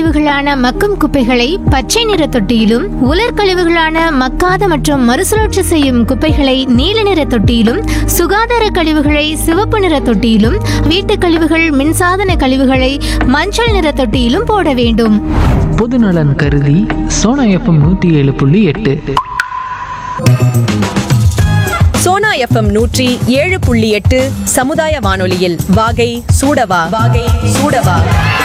கழிவுகளான மக்கும் குப்பைகளை பச்சை நிற தொட்டியிலும் உலர் கழிவுகளான மக்காத மற்றும் மறுசுழற்சி செய்யும் குப்பைகளை நீல நிற தொட்டியிலும் சுகாதார கழிவுகளை சிவப்பு நிற தொட்டியிலும் வீட்டுக் கழிவுகள் மின்சாதன கழிவுகளை மஞ்சள் நிற தொட்டியிலும் போட வேண்டும் பொதுநலன் கருதி சோனா எஃப்எம் நூற்றி ஏழு புள்ளி எட்டு சோனா எஃப்எம் நூற்றி ஏழு புள்ளி எட்டு சமுதாய வானொலியில் வாகை சூடவா வாகை சூடவா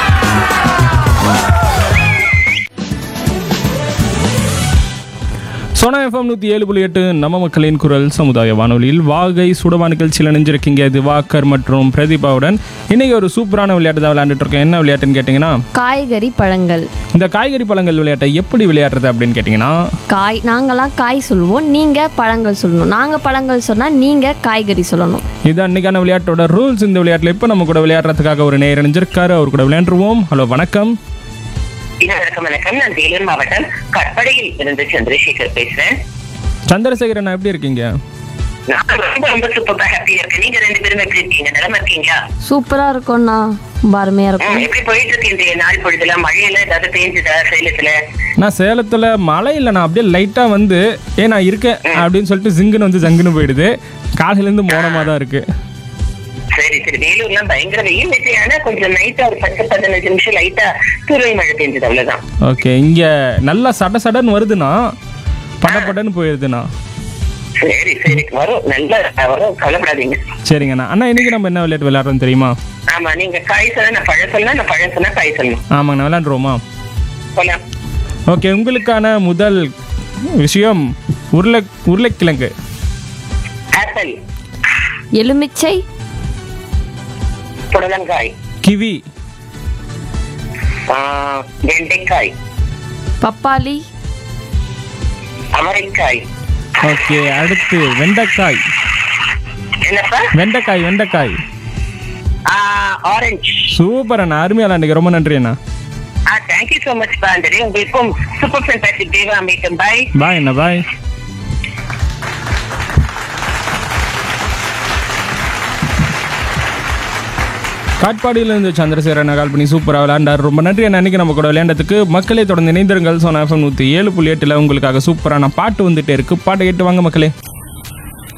சோனா எஃப்எம் நூற்றி ஏழு புள்ளி எட்டு நம்ம மக்களின் குரல் சமுதாய வானொலியில் வாகை சுடவா நிகழ்ச்சியில் இணைஞ்சிருக்கீங்க திவாகர் மற்றும் பிரதீபாவுடன் இன்னைக்கு ஒரு சூப்பரான விளையாட்டு தான் விளையாண்டுட்டு இருக்கோம் என்ன விளையாட்டுன்னு கேட்டிங்கன்னா காய்கறி பழங்கள் இந்த காய்கறி பழங்கள் விளையாட்டை எப்படி விளையாடுறது அப்படின்னு கேட்டிங்கன்னா காய் நாங்களாம் காய் சொல்லுவோம் நீங்கள் பழங்கள் சொல்லணும் நாங்கள் பழங்கள் சொன்னால் நீங்கள் காய்கறி சொல்லணும் இது அன்னைக்கான விளையாட்டோட ரூல்ஸ் இந்த விளையாட்டில் இப்போ நம்ம கூட விளையாடுறதுக்காக ஒரு நேர் இணைஞ்சிருக்காரு அவர் கூட விளையாண்டுருவோம் ஹலோ வணக்கம் வணக்கம் வணக்கம் நான் வேலூர் மாவட்டம் கட்படையில் இருந்து சந்திரசேகர் பேசுறேன் சந்திரசேகரன் எப்படி இருக்கீங்க நான் ரொம்ப ரொம்ப சூப்பரா ஹாப்பியா இருக்கேன் நீங்க ரெண்டு பேரும் எப்படி இருக்கீங்க நிலமா இருக்கீங்களா சூப்பராக இருக்கும்ண்ணா ரொம்ப அருமையாக ம், இருக்கும் எப்படி போயிட்டு இருக்கு இன்றைய நாள் பொழுதுல மழையில ஏதாவது பெய்ஞ்சுதா சேலத்துல நான் சேலத்தில் மழை இல்லை நான் அப்படியே லைட்டாக வந்து ஏ நான் இருக்கேன் அப்படின்னு சொல்லிட்டு ஜிங்குன்னு வந்து ஜங்குன்னு போயிடுது காலையிலேருந்து மோனமாக தான் இருக்குது சரி சரி வேலூர்லாம் பயங்கர வெயில் நேற்று ஆனா கொஞ்சம் நைட்டா ஒரு பத்து பதினஞ்சு நிமிஷம் லைட்டா தூரல் மழை பெஞ்சது அவ்வளவுதான் ஓகே இங்கே நல்லா சட சடன்னு வருதுண்ணா படப்படன்னு போயிடுதுண்ணா சரி சரி வரும் நல்ல வரும் கவலைப்படாதீங்க சரிங்கண்ணா அண்ணா இன்னைக்கு நம்ம என்ன விளையாட்டு விளையாடுறோம் தெரியுமா ஆமா நீங்க காய் சொன்னா நான் பழம் சொன்னா நான் பழம் சொன்னா காய் சொல்லணும் ஆமாங்கண்ணா விளையாண்டுருவோமா போலாம் ஓகே உங்களுக்கான முதல் விஷயம் உருளை உருளைக்கிழங்கு ஆப்பிள் எலுமிச்சை புடலங்காய் கிவி ஆ, வெண்டைக்காய் பப்பாளி அவரைக்காய் ஓகே அடுத்து வெண்டைக்காய் என்னப்பா வெண்டைக்காய் வெண்டைக்காய் ஆரஞ்சு சூப்பர் அண்ணா அருமையா விளையாண்டுங்க ரொம்ப நன்றி அண்ணா ஆ தேங்க்யூ ஸோ மச் பாண்டரி உங்களுக்கும் சூப்பர் ஃபேண்டாஸ்டிக் டேவா மீட்டும் பாய் பாய் அண்ணா பாய் காட்பாடியில இருந்து சந்திரசேகரன் கால் பண்ணி சூப்பராக விளையாண்டார் ரொம்ப நன்றி அண்ணா இன்னைக்கு நம்ம கூட விளையாண்டதுக்கு மக்களே தொடர்ந்து இணைந்திருங்கள் சோனா எஃப்எம் நூற்றி ஏழு புள்ளி எட்டில் உங்களுக்காக சூப்பரான பாட்டு வந்துட்டே இருக்கு பாட்டை கேட்டு வாங்க மக்களே